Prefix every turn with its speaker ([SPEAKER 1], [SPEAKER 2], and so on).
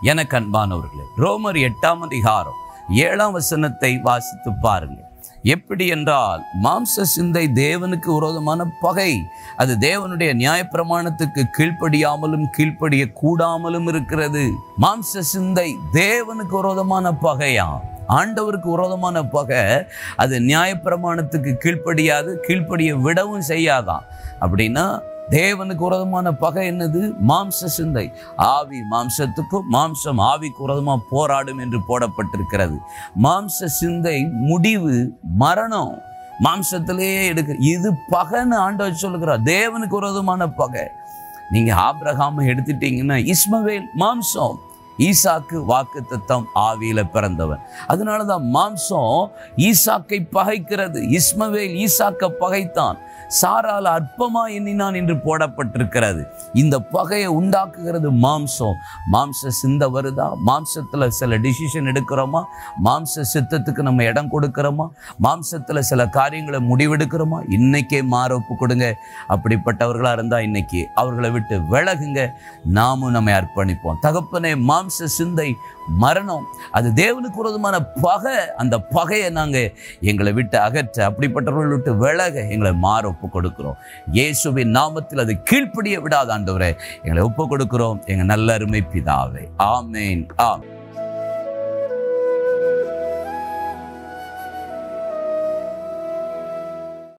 [SPEAKER 1] எனக்கு அன்பானவர்களே ரோமர் எட்டாம் அதிகாரம் ஏழாம் வசனத்தை வாசித்து பாருங்க எப்படி என்றால் மாம்ச சிந்தை தேவனுக்கு விரோதமான பகை அது தேவனுடைய நியாயப்பிரமாணத்துக்கு கீழ்ப்படியாமலும் கீழ்ப்படிய கூடாமலும் இருக்கிறது மாம்ச சிந்தை தேவனுக்கு விரோதமான பகையா ஆண்டவருக்கு விரோதமான பகை அது நியாயப்பிரமாணத்துக்கு கீழ்ப்படியாது கீழ்ப்படிய விடவும் செய்யாதான் அப்படின்னா தேவனுக்கு விரோதமான பகை என்னது மாம்ச சிந்தை ஆவி மாம்சத்துக்கும் மாம்சம் ஆவிக்கு விரோதமாக போராடும் என்று போடப்பட்டிருக்கிறது மாம்ச சிந்தை முடிவு மரணம் மாம்சத்திலேயே எடுக்க இது பகைன்னு ஆண்டவர் சொல்லுகிறார் தேவனுக்கு விரோதமான பகை நீங்க ஆபிரகாமை எடுத்துட்டீங்கன்னா இஸ்மவேல் மாம்சம் ஈசாக்கு வாக்கு தத்தம் ஆவியில பிறந்தவன் அதனாலதான் மாம்சம் ஈசாக்கை பகைக்கிறது இஸ்மவேல் ஈசாக்க பகைத்தான் சாரால் அற்பமா எண்ணினான் என்று போடப்பட்டிருக்கிறது இந்த பகையை உண்டாக்குகிறது மாம்சம் மாம்ச சிந்த வருதா மாம்சத்துல சில டிசிஷன் எடுக்கிறோமா மாம்ச சித்தத்துக்கு நம்ம இடம் கொடுக்கிறோமா மாம்சத்துல சில காரியங்களை முடிவெடுக்கிறோமா இன்னைக்கே மாற ஒப்பு கொடுங்க அப்படிப்பட்டவர்களா இருந்தா இன்னைக்கு அவர்களை விட்டு விலகுங்க நாமும் நம்மை அர்ப்பணிப்போம் தகப்பனே மாம்ச சிந்தை மரணம் அது தேவனுக்கு விரோதமான பகை அந்த பகையை நாங்க எங்களை விட்டு அகற்ற அப்படிப்பட்டவர்கள் விட்டு விலக எங்களை மாற ஒப்பு கொடுக்கிறோம் இயேசுவின் நாமத்தில் அது கீழ்ப்படிய விடாத ஆண்டவரே எங்களை ஒப்பு கொடுக்கிறோம் எங்க நல்ல அருமை பிதாவே ஆமேன் ஆம்